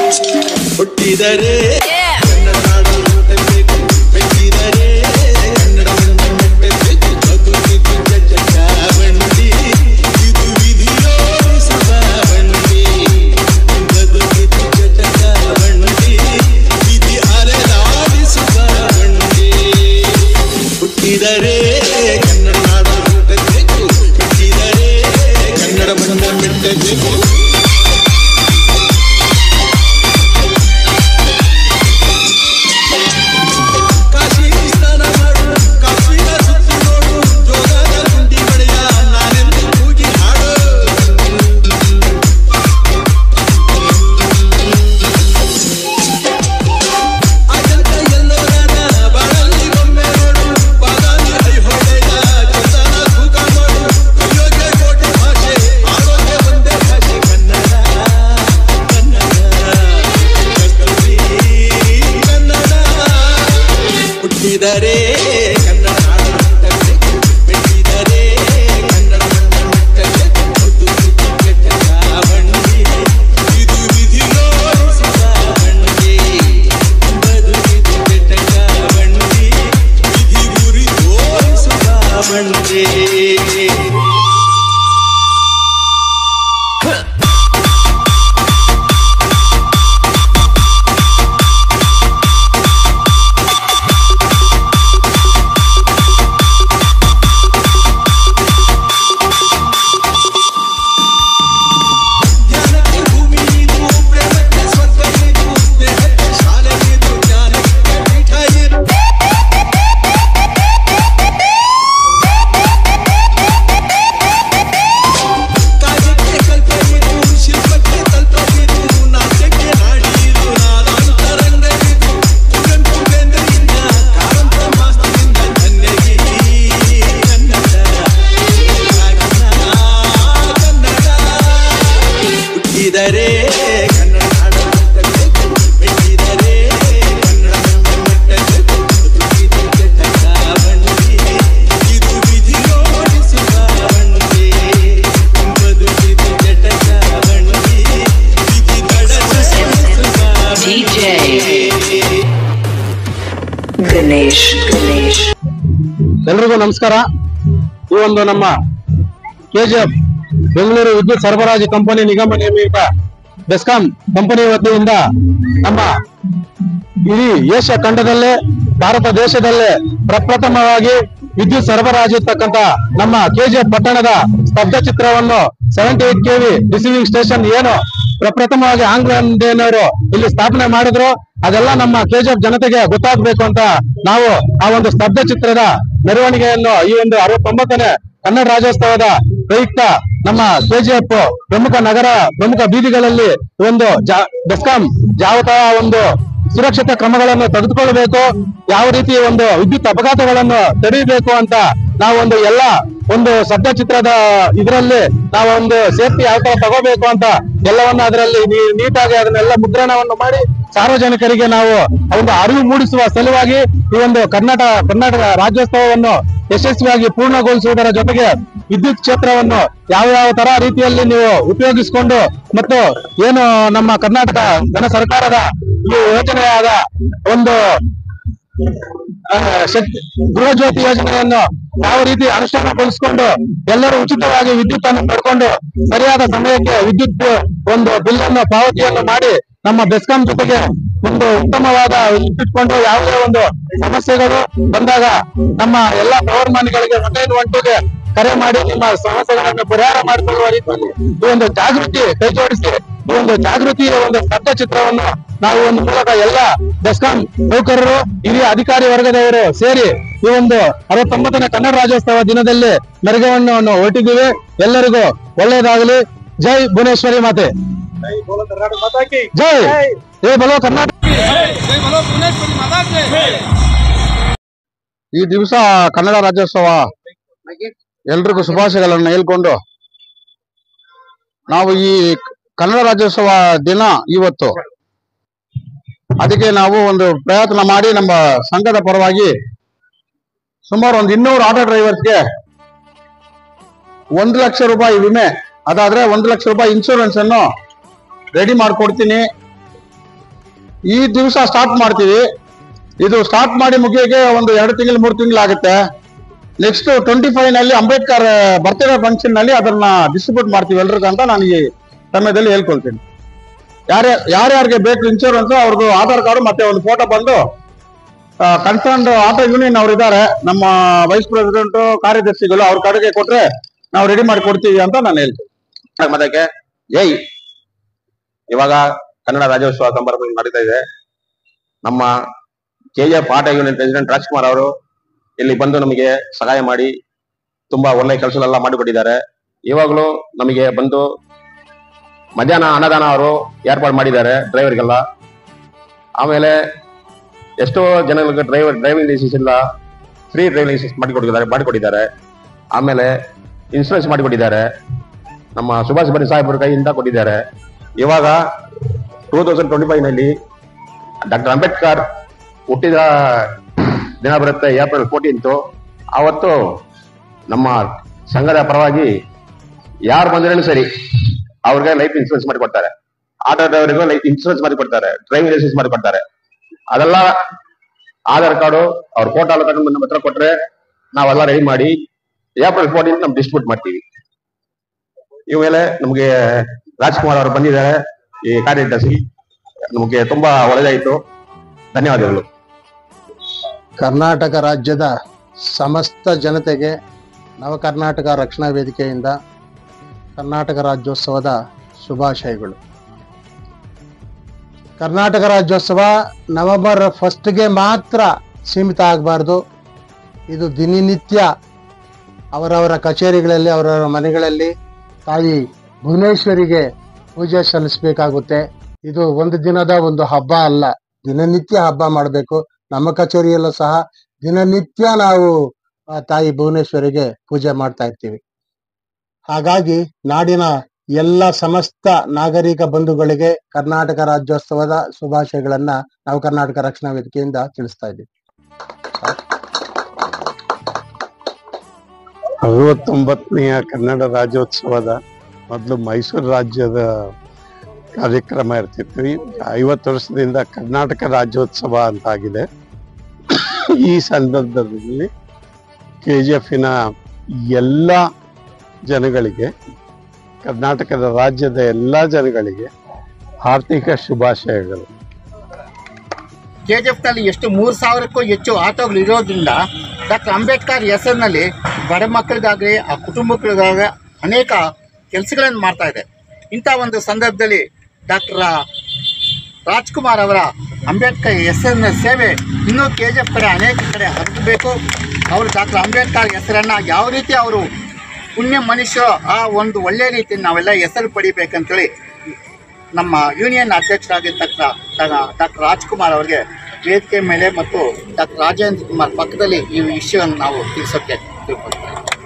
ಹುಟ್ಟಿದರೆ ಕನ್ನಡ ನಾಡು ಹುಟ್ಟಬೇಕು ಮೆಟ್ಟಿದರೆ ಕನ್ನಡವನ್ನು ಮೆಟ್ಟಬೇಕು ಬದುಕಿದು ಜಜ್ಜ ಚಾವಂಡಿ ಇದು ವಿಧಿಯೋಡಿಸುವ ಬಂಡಿ ಬದುಕಿದು ಜಜ್ಜ ಚಾವಂಡಿ ವಿಧಿ ಅಲೆದಾಡಿಸುವ ಬಂಡಿ ಹುಟ್ಟಿದರೆ ಕನ್ನಡ ನಾಡು ಹುಟ್ಟಬೇಕು ಮೆಟ್ಟಿದರೆ ಕನ್ನಡವನ್ನು ಮೆಟ್ಟಬೇಕು ಕಾಶಿ ಸ್ನಾನ ಮಾಡು ಕಾಶ್ಮೀರ ಸುತ್ತಿ ನೋಡು ಜೋಗದ ಗುಂಡಿ ಬಡೆಯ ನಾನೆಂದು ಕೂಗಿ ಹಾಡು ಅಜಂತ ಎಲ್ಲೋರನ ಬಾಳಲ್ಲಿ ಒಮ್ಮೆ ನೋಡು ಬಾದಾಮಿ ಐಹೊಳೆಯ ಚಂದನ ತೂಕ ಮಾಡು ಅಯೋಧ್ಯೆ ಕೋಟೆ ಭಾಷೆ ಆರೋಗ್ಯ ಒಂದೇ ಭಾಷೆ ಕನ್ನಡ ಕನ್ನಡ ಕಸ್ತೂರಿ ಕನ್ನಡ ಹುಟ್ಟಿದರೆ ಕನ್ನಡ ನಾಡು ಹುಟ್ಟಬೇಕು ಮೆಟ್ಟಿದರೆ ಕನ್ನಡ ಮಣ್ಣ ಮೆಟ್ಟಬೇಕು ಬದುಕಿದು ಕೆಟ್ಟ ಚಾವಂಡಿ ಇದು ವಿಧಿ ನೋಡಿಸುವ ಬಂಡಿ ಬದುಕಿದು ಕೆಟ್ಟ ಚಾವಂಡಿ ವಿಧಿ ಗುರಿ ತೋರಿಸುವ ಬಂಡಿ ಜ್ಞಾನಕ್ಕೆ ಭೂಮಿ ಇದು ಪ್ರೇಮಕ್ಕೆ ಸ್ವರ್ಗ ಇದು ಸ್ನೇಹಕ್ಕೆ ಶಾಲೆ ಇದು ಜ್ಞಾನಕ್ಕೆ ಪೀಠ ಇದು ಕಾವ್ಯಕ್ಕೆ ಕಲ್ಪ ಇದು ಶಿಲ್ಪಕ್ಕೆ ತಲ್ಪ ಇದು ನಾಟ್ಯಕ್ಕೆ ನಾಡಿ ಇದು ನಾದಾಂತರಂಗ ಇದು ಕುವೆಂಪು ಬೇಂದ್ರೆಯಿಂದ ಕಾರಂತ ಮಾಸ್ತರಿಂದ ಧನ್ಯಗಿರಿ ಕನ್ನಡ ಕನ್ನಡ ಹುಟ್ಟಿದರೆ ಕನ್ನಡ ನಾಡು ಹುಟ್ಟಬೇಕು ಮೆಟ್ಟಿದರೆ ಕನ್ನಡವನ್ನು ಮೆಟ್ಟಬೇಕು ಬದುಕಿದು ಕೆಟ್ಟ ಚಾವಂಡಿ ಇದು ವಿಧಿ ಓಡಿಸುವ ಬಂಡಿ ಬದುಕಿದು ಕೆಟ್ಟ ಚಾವಂಡಿ ವಿಧಿ ದಡಸುವ DJ. Ganesh, Ganesh. ಎಲ್ರಿಗೂ ನಮಸ್ಕಾರ ಈ ಒಂದು ನಮ್ಮ ಕೆಜಿಎಫ್ ಬೆಂಗಳೂರು ವಿದ್ಯುತ್ ಸರಬರಾಜು ಕಂಪನಿ ನಿಗಮ ನಿಯಮಿತ ಬೆಸ್ಕಾಂ ಕಂಪನಿ ವತಿಯಿಂದ ನಮ್ಮ ಇಡೀ ಏಷ್ಯಾ ಖಂಡದಲ್ಲೇ ಭಾರತ ದೇಶದಲ್ಲೇ ಪ್ರಪ್ರಥಮವಾಗಿ ವಿದ್ಯುತ್ ಸರಬರಾಜಿರ್ತಕ್ಕಂತ ನಮ್ಮ ಕೆಜಿಎಫ್ ಪಟ್ಟಣದ ಸ್ತಬ್ಧ ಚಿತ್ರವನ್ನು seventy eight KV receiving station ಏನು ಪ್ರಪ್ರಥಮವಾಗಿ ಆಂಗ್ಲದೇನವರು ಇಲ್ಲಿ ಸ್ಥಾಪನೆ ಮಾಡಿದ್ರು ಅದೆಲ್ಲ ನಮ್ಮ ಕೆಜಿಎಫ್ ಜನತೆಗೆ ಗೊತ್ತಾಗ್ಬೇಕು ಅಂತ ನಾವು ಆ ಒಂದು ಸ್ತಬ್ಧ ಚಿತ್ರದ ಮೆರವಣಿಗೆಯನ್ನು ಈ ಒಂದು ಅರವತ್ತೊಂಬತ್ತನೇ ಕನ್ನಡ ರಾಜ್ಯೋತ್ಸವದ ಪ್ರಯುಕ್ತ ನಮ್ಮ ಕೆಜಿಎಫ್ ಪ್ರಮುಖ ನಗರ ಪ್ರಮುಖ ಬೀದಿಗಳಲ್ಲಿ ಒಂದು ಜಾ ಬೆಸ್ಕಾಂ ಯಾವ ಒಂದು ಸುರಕ್ಷತಾ ಕ್ರಮಗಳನ್ನು ತೆಗೆದುಕೊಳ್ಳಬೇಕು ಯಾವ ರೀತಿ ಒಂದು ವಿದ್ಯುತ್ ಅಪಘಾತಗಳನ್ನು ತಡೆಯಬೇಕು ಅಂತ ನಾವು ಒಂದು ಎಲ್ಲ ಒಂದು ಶಬ್ದ ಚಿತ್ರದ ಇದರಲ್ಲಿ ನಾವು ಒಂದು ಸೇಫ್ಟಿ ಯಾವ ತರ ತಗೋಬೇಕು ಅಂತ ಎಲ್ಲವನ್ನ ಅದರಲ್ಲಿ ನೀ- ನೀಟಾಗಿ ಅದನ್ನೆಲ್ಲ ಮುದ್ರಣವನ್ನು ಮಾಡಿ ಸಾರ್ವಜನಿಕರಿಗೆ ನಾವು ಒಂದು ಅರಿವು ಮೂಡಿಸುವ ಸಲುವಾಗಿ ಈ ಒಂದು ಕರ್ನಾಟಕ ಕರ್ನಾಟಕ ರಾಜ್ಯೋತ್ಸವವನ್ನು ಯಶಸ್ವಿಯಾಗಿ ಪೂರ್ಣಗೊಳಿಸುವುದರ ಜೊತೆಗೆ ವಿದ್ಯುತ್ ಕ್ಷೇತ್ರವನ್ನು ಯಾವ ಯಾವ ತರ ರೀತಿಯಲ್ಲಿ ನೀವು ಉಪಯೋಗಿಸಿಕೊಂಡು ಮತ್ತು ಏನು ನಮ್ಮ ಕರ್ನಾಟಕ ಜನ ಸರ್ಕಾರದ ಈ ಯೋಜನೆಯಾದ ಒಂದು ಆ, ಶಕ್ತಿ ಗೃಹ ಜ್ಯೋತಿ ಯೋಜನೆಯನ್ನು ಯಾವ ರೀತಿ ಅನುಷ್ಠಾನಗೊಳಿಸಿಕೊಂಡು ಎಲ್ಲರೂ ಉಚಿತವಾಗಿ ವಿದ್ಯುತ್ ಅನ್ನು ಪಡ್ಕೊಂಡು ಸರಿಯಾದ ಸಮಯಕ್ಕೆ ವಿದ್ಯುತ್ ಒಂದು ಬಿಲ್ ಅನ್ನು ಪಾವತಿಯನ್ನು ಮಾಡಿ ನಮ್ಮ ಬೆಸ್ಕಾಂ ಜೊತೆಗೆ ಒಂದು ಉತ್ತಮವಾದ ಇಟ್ಕೊಂಡು ಯಾವುದೇ ಒಂದು ಸಮಸ್ಯೆಗಳು ಬಂದಾಗ ನಮ್ಮ ಎಲ್ಲಾ ಪೌರ್ಮಾನಿಗಳಿಗೆ ಒನ್ ನೈನ್ ಒನ್ ಟೂಗೆ ಕರೆ ಮಾಡಿ ನಿಮ್ಮ ಸಮಸ್ಯೆಗಳನ್ನು ಪರಿಹಾರ ಮಾಡಿಕೊಳ್ಳುವ ರೀತಿಯಲ್ಲಿ ಈ ಒಂದು ಜಾಗೃತಿ ಕೈ ಜೋಡಿಸಿ ಈ ಒಂದು ಜಾಗೃತಿಯ ಒಂದು ಸ್ತಬ್ಧ ಚಿತ್ರವನ್ನು ನಾವು ಒಂದು ಮೂಲಕ ಎಲ್ಲ ಬೆಸ್ಕಾಂ ನೌಕರರು ಹಿರಿಯ ಅಧಿಕಾರಿ ವರ್ಗದವರು ಸೇರಿ ಈ ಒಂದು ಅರವತ್ತೊಂಬತ್ತನೇ ಕನ್ನಡ ರಾಜ್ಯೋತ್ಸವ ದಿನದಲ್ಲಿ ಮೆರಗವನ್ನು ಹೊರಟಿದ್ದೀವಿ ಎಲ್ಲರಿಗೂ ಒಳ್ಳೆಯದಾಗಲಿ ಜೈ ಭುವನೇಶ್ವರಿ ಮಾತೆ ಜೈ ಜೈ ಬಲೋ ಕರ್ನಾಟಕ ಈ ದಿವಸ ಕನ್ನಡ ರಾಜ್ಯೋತ್ಸವ ಎಲ್ರಿಗೂ ಶುಭಾಶಯಗಳನ್ನು ಹೇಳ್ಕೊಂಡು ನಾವು ಈ ಕನ್ನಡ ರಾಜ್ಯೋತ್ಸವ ದಿನ ಇವತ್ತು ಅದಕ್ಕೆ ನಾವು ಒಂದು ಪ್ರಯತ್ನ ಮಾಡಿ ನಮ್ಮ ಸಂಘದ ಪರವಾಗಿ ಸುಮಾರು ಒಂದು ಇನ್ನೂರು ಆಟೋ ಡ್ರೈವರ್ಸ್ಗೆ ಒಂದು ಲಕ್ಷ ರೂಪಾಯಿ ವಿಮೆ ಅದಾದ್ರೆ ಒಂದು ಲಕ್ಷ ರೂಪಾಯಿ ಇನ್ಶೂರೆನ್ಸ್ ಅನ್ನು ರೆಡಿ ಮಾಡ್ಕೊಡ್ತೀನಿ ಈ ದಿವಸ ಸ್ಟಾರ್ಟ್ ಮಾಡ್ತೀವಿ ಇದು ಸ್ಟಾರ್ಟ್ ಮಾಡಿ ಮುಗಿಯೋಕೆ ಒಂದು ಎರಡು ತಿಂಗಳು ಮೂರು ತಿಂಗಳು ಆಗುತ್ತೆ ನೆಕ್ಸ್ಟ್ ಟ್ವೆಂಟಿ ಫೈವ್ ನಲ್ಲಿ ಅಂಬೇಡ್ಕರ್ ಬರ್ತ್ಡೇ ಫಂಕ್ಷನ್ ನಲ್ಲಿ ಅದನ್ನ ಡಿಸ್ಟ್ರಿಬ್ಯೂಟ್ ಮಾಡ್ತೀವಿ ಎಲ್ರಿಗೂ ಅಂತ ನಾನು ಈ ಸಮಯದಲ್ಲಿ ಹೇಳ್ಕೊಳ್ತೀನಿ ಯಾರ್ಯ ಯಾರ್ಯಾರಿಗೆ ಬೇಕು ಇನ್ಶೂರೆನ್ಸ್ ಅವ್ರದ್ದು ಆಧಾರ್ ಕಾರ್ಡು ಮತ್ತೆ ಒಂದು ಫೋಟೋ ಬಂದು ಕನ್ಸರ್ನ್ ಆಟೋ ಯೂನಿಯನ್ ಅವ್ರು ಇದ್ದಾರೆ ನಮ್ಮ ವೈಸ್ ಪ್ರೆಸಿಡೆಂಟ್ ಕಾರ್ಯದರ್ಶಿಗಳು ಅವ್ರ ಕಡೆಗೆ ಕೊಟ್ರೆ ನಾವು ರೆಡಿ ಮಾಡಿ ಕೊಡ್ತೀವಿ ಅಂತ ನಾನು ಹೇಳ್ತೀನಿ ಮತಕ್ಕೆ ಜೈ ಇವಾಗ ಕನ್ನಡ ರಾಜ್ಯೋತ್ಸವ ಸಂದರ್ಭ ನಡೀತಾ ಇದೆ ನಮ್ಮ ಕೆಜಿಎಫ್ ಆಟ ಯೂನಿಯನ್ ಪ್ರೆಸಿಡೆಂಟ್ ರಾಜ್ಕುಮಾರ್ ಅವರು ಇಲ್ಲಿ ಬಂದು ನಮಗೆ ಸಹಾಯ ಮಾಡಿ ತುಂಬಾ ಒಳ್ಳೆ ಕೆಲಸಗಳೆಲ್ಲ ಮಾಡಿಕೊಟ್ಟಿದ್ದಾರೆ ಇವಾಗಲೂ ನಮಗೆ ಬಂದು ಮಧ್ಯಾಹ್ನ ಅನ್ನದಾನ ಅವರು ಏರ್ಪಾಡು ಮಾಡಿದ್ದಾರೆ ಡ್ರೈವರ್ಗೆಲ್ಲ ಆಮೇಲೆ ಎಷ್ಟೋ ಜನಗಳಿಗೆ ಡ್ರೈವರ್ ಡ್ರೈವಿಂಗ್ ಲೈಸೆನ್ಸ್ ಇಲ್ಲ ಫ್ರೀ ಡ್ರೈವಿಂಗ್ ಲೈಸೆನ್ಸ್ ಮಾಡಿಕೊಟ್ಟಿದ್ದಾರೆ ಮಾಡಿಕೊಟ್ಟಿದ್ದಾರೆ ಆಮೇಲೆ ಇನ್ಶೂರೆನ್ಸ್ ಮಾಡಿಕೊಟ್ಟಿದ್ದಾರೆ ನಮ್ಮ ಸುಭಾಷ್ ಬರಿ ಸಾಹೇಬರ ಕೈಯಿಂದ ಕೊಟ್ಟಿದ್ದಾರೆ ಇವಾಗ ಟೂ ತೌಸಂಡ್ ಟ್ವೆಂಟಿ ಫೈವ್ ನಲ್ಲಿ ಡಾಕ್ಟರ್ ಅಂಬೇಡ್ಕರ್ ಹುಟ್ಟಿದ ದಿನ ಬರುತ್ತೆ ಏಪ್ರಿಲ್ ಫೋರ್ಟೀನ್ತು ಆವತ್ತು ನಮ್ಮ ಸಂಘದ ಪರವಾಗಿ ಯಾರು ಬಂದ್ರೂ ಸರಿ ಅವ್ರಿಗೆ ಲೈಫ್ ಇನ್ಶೂರೆನ್ಸ್ ಮಾಡಿ ಕೊಡ್ತಾರೆ ಆಟೋ ಡ್ರೈವರ್ಗೂ ಲೈಫ್ ಇನ್ಶೂರೆನ್ಸ್ ಮಾಡಿ ಕೊಡ್ತಾರೆ ಡ್ರೈವಿಂಗ್ ಲೈಸೆನ್ಸ್ ಮಾಡಿ ಕೊಡ್ತಾರೆ ಅದೆಲ್ಲ ಆಧಾರ್ ಕಾರ್ಡು ಅವ್ರ ಫೋಟೋ ಎಲ್ಲ ತಗೊಂಡು ನಮ್ಮ ಹತ್ರ ಕೊಟ್ರೆ ನಾವೆಲ್ಲ ರೆಡಿ ಮಾಡಿ ಏಪ್ರಿಲ್ ಫೋರ್ಟೀನ್ ನಮ್ ಡಿಸ್ಟ್ರಿಬ್ಯೂಟ್ ಮಾಡ್ತೀವಿ ಇವೆಲ್ಲ ನಮಗೆ ರಾಜ್ಕುಮಾರ್ ಅವರು ಬಂದಿದ್ದಾರೆ ಈ ಕಾರ್ಯದರ್ಶಿ ನಮಗೆ ತುಂಬಾ ಒಳ್ಳೆದಾಯಿತು ಧನ್ಯವಾದಗಳು ಕರ್ನಾಟಕ ರಾಜ್ಯದ ಸಮಸ್ತ ಜನತೆಗೆ ನವ ಕರ್ನಾಟಕ ರಕ್ಷಣಾ ವೇದಿಕೆಯಿಂದ ಕರ್ನಾಟಕ ರಾಜ್ಯೋತ್ಸವದ ಶುಭಾಶಯಗಳು ಕರ್ನಾಟಕ ರಾಜ್ಯೋತ್ಸವ ನವೆಂಬರ್ ಫಸ್ಟ್ಗೆ ಮಾತ್ರ ಸೀಮಿತ ಆಗಬಾರ್ದು ಇದು ದಿನನಿತ್ಯ ಅವರವರ ಕಚೇರಿಗಳಲ್ಲಿ ಅವರವರ ಮನೆಗಳಲ್ಲಿ ತಾಯಿ ಭುವನೇಶ್ವರಿಗೆ ಪೂಜೆ ಸಲ್ಲಿಸಬೇಕಾಗುತ್ತೆ ಇದು ಒಂದು ದಿನದ ಒಂದು ಹಬ್ಬ ಅಲ್ಲ ದಿನನಿತ್ಯ ಹಬ್ಬ ಮಾಡಬೇಕು ನಮ್ಮ ಕಚೇರಿಯಲ್ಲೂ ಸಹ ದಿನನಿತ್ಯ ನಾವು ಆ ತಾಯಿ ಭುವನೇಶ್ವರಿಗೆ ಪೂಜೆ ಮಾಡ್ತಾ ಇರ್ತೀವಿ ಹಾಗಾಗಿ ನಾಡಿನ ಎಲ್ಲ ಸಮಸ್ತ ನಾಗರಿಕ ಬಂಧುಗಳಿಗೆ ಕರ್ನಾಟಕ ರಾಜ್ಯೋತ್ಸವದ ಶುಭಾಶಯಗಳನ್ನ ನಾವು ಕರ್ನಾಟಕ ರಕ್ಷಣಾ ವೇದಿಕೆಯಿಂದ ತಿಳಿಸ್ತಾ ಇದ್ದೀವಿ ಅರವತ್ತೊಂಬತ್ತನೆಯ ಕನ್ನಡ ರಾಜ್ಯೋತ್ಸವದ ಮೊದಲು ಮೈಸೂರು ರಾಜ್ಯದ ಕಾರ್ಯಕ್ರಮ ಇರ್ತಿತ್ತು ಈ ಐವತ್ತು ವರ್ಷದಿಂದ ಕರ್ನಾಟಕ ರಾಜ್ಯೋತ್ಸವ ಅಂತ ಆಗಿದೆ ಈ ಸಂದರ್ಭದಲ್ಲಿ ಕೆ ಜಿ ಎಫಿನ ಎಲ್ಲ ಜನಗಳಿಗೆ ಕರ್ನಾಟಕದ ರಾಜ್ಯದ ಎಲ್ಲ ಜನಗಳಿಗೆ ಆರ್ಥಿಕ ಶುಭಾಶಯಗಳು ಕೆಜಿಎಫ್ ನಲ್ಲಿ ಎಷ್ಟು ಮೂರು ಸಾವಿರಕ್ಕೂ ಹೆಚ್ಚು ಆಟೋಗಳು ಇರೋದ್ರಿಂದ ಡಾಕ್ಟರ್ ಅಂಬೇಡ್ಕರ್ ಹೆಸರಿನಲ್ಲಿ ಬಡ ಮಕ್ಕಳಿಗಾಗಲಿ ಆ ಕುಟುಂಬಗಳಿಗಾಗಲಿ ಅನೇಕ ಕೆಲಸಗಳನ್ನು ಮಾಡ್ತಾ ಇದೆ ಇಂಥ ಒಂದು ಸಂದರ್ಭದಲ್ಲಿ ಡಾಕ್ಟರ್ ರಾಜ್ಕುಮಾರ್ ಅವರ ಅಂಬೇಡ್ಕರ್ ಹೆಸರಿನ ಸೇವೆ ಇನ್ನೂ ಕೆ ಜಿ ಎಫ್ ಕಡೆ ಅನೇಕ ಕಡೆ ಹರಡಬೇಕು ಅವರು ಡಾಕ್ಟರ್ ಅಂಬೇಡ್ಕರ್ ಹೆಸರನ್ನು ಯಾವ ರೀತಿ ಅವರು ಪುಣ್ಯ ಮನುಷ್ಯರು ಆ ಒಂದು ಒಳ್ಳೆಯ ರೀತಿ ನಾವೆಲ್ಲ ಹೆಸರು ಪಡಿಬೇಕಂತೇಳಿ ನಮ್ಮ ಯೂನಿಯನ್ ಅಧ್ಯಕ್ಷರಾಗಿರ್ತಕ್ಕ ಡಾಕ್ಟರ್ ರಾಜ್ಕುಮಾರ್ ಅವರಿಗೆ ವೇದಿಕೆ ಮೇಲೆ ಮತ್ತು ಡಾಕ್ಟರ್ ರಾಜೇಂದ್ರ ಕುಮಾರ್ ಪಕ್ಕದಲ್ಲಿ ಈ ವಿಷಯವನ್ನು ನಾವು ತಿಳಿಸೋಕ್ಕೆ ತಿಳ್ಕೊಳ್ತಾ ಇದ್ದೀವಿ